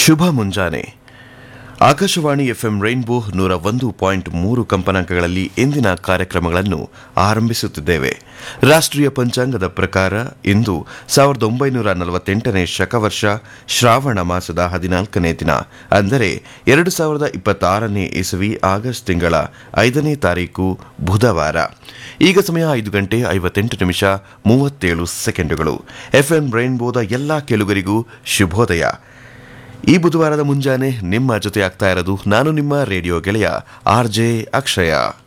ಶುಭ ಮುಂಜಾನೆ Akashvani FM rainbow ನೂರ ಒಂದು ಪಾಯಿಂಟ್ ಮೂರು ಕಂಪನಾಂಕಗಳಲ್ಲಿ ಇಂದಿನ ಕಾರ್ಯಕ್ರಮಗಳನ್ನು ಆರಂಭಿಸುತ್ತಿದ್ದೇವೆ ರಾಷ್ಟ್ರೀಯ ಪಂಚಾಂಗದ ಪ್ರಕಾರ ಇಂದು ಸಾವಿರದ ಒಂಬೈನೂರ ನಲವತ್ತೆಂಟನೇ ಶಕವರ್ಷ ಶ್ರಾವಣ ಮಾಸದ ಹದಿನಾಲ್ಕನೇ ದಿನ ಅಂದರೆ ಎರಡು ಸಾವಿರದ ಇಪ್ಪತ್ತಾರನೇ ಇಸವಿ ಆಗಸ್ಟ್ ತಿಂಗಳ ಐದನೇ ತಾರೀಕು ಬುಧವಾರ ಈಗ ಸಮಯ ಐದು ಗಂಟೆ ಐವತ್ತೆಂಟು ನಿಮಿಷ ಮೂವತ್ತೇಳು ಸೆಕೆಂಡುಗಳು ಎಫ್ಎಂ ರೈನ್ಬೋದ ಎಲ್ಲಾ ಕೆಳುಗರಿಗೂ ಶುಭೋದಯ ಈ ಬುಧವಾರದ ಮುಂಜಾನೆ ನಿಮ್ಮ ಜೊತೆ ಆಗ್ತಾ ಇರೋದು ನಾನು ನಿಮ್ಮ ರೇಡಿಯೋ ಗೆಳೆಯ ಆರ್ ಜೆ ಅಕ್ಷಯ